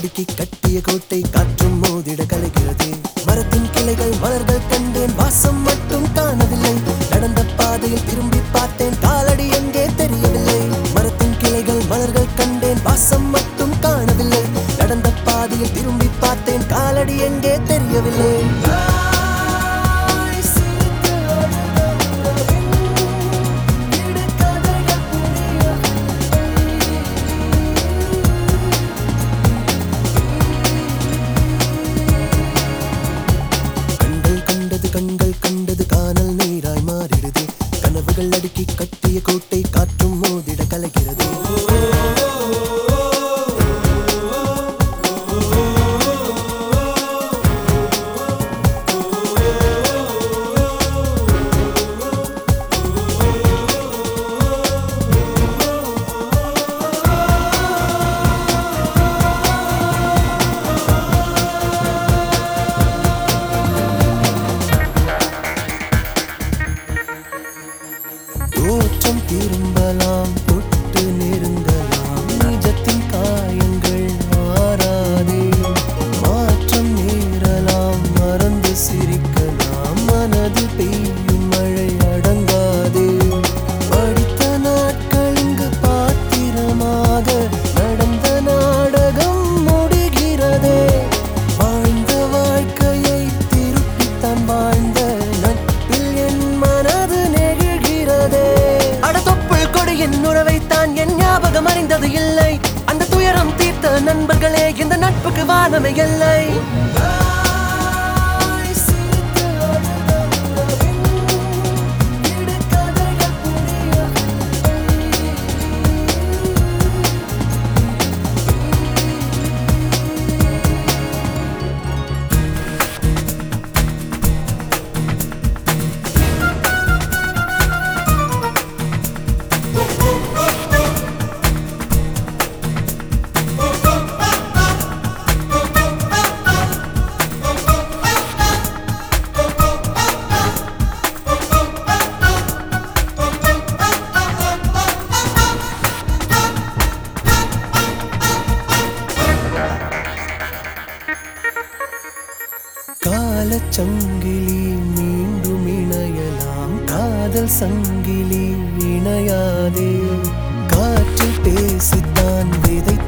அடுக்கி கட்டிய கோட்டை காற்றும் மோதிட கலைகிறது மரத்தின் கிளைகள் மலர்கள் கண்டேன் வாசம் மட்டும் காணவில்லை நடந்த பாதையில் திரும்பி பார்த்தேன் காலடி எங்கே தெரியவில்லை மரத்தின் கிளைகள் மலர்கள் கண்டேன் வாசம் மட்டும் காணவில்லை நடந்த பாதையில் திரும்பி பார்த்தேன் காலடி எங்கே தெரியவில்லை கண்கள் கண்டது கண்கள் கண்டது காணல் நீராய் மாறிடுது கனவுகள் அடுக்கி கட்டிய கோட்டை காற்றும் மோதிட கலைகிறது தோற்றம் திரும்பலாம் தொட்டு நெருங்கலாம் நிஜத்தின் காயங்கள் மாறாதே மாற்றம் நேரலாம் மறந்து சிரிக்கலாம் மனது பெய்யும் மழை அடங்காதே படித்த நாட்கள் இங்கு பாத்திரமாக நடந்த நாடகம் முடிகிறதே வாழ்ந்த வாழ்க்கையை திருப்பித்தான் வாழ்ந்த நட்பில் என் மனது நெகிழ்கிறதே அட தொப்புள் கொடியின் உறவைத்தான் என் ஞாபகம் அறிந்தது இல்லை அந்த துயரம் தீர்த்த நண்பர்களே இந்த நட்புக்கு வானமை இல்லை காலச்சங்கிலி மீண்டும் இணையலாம் காதல் சங்கிலி இணையாதே காற்றில் பேசித்தான் விதை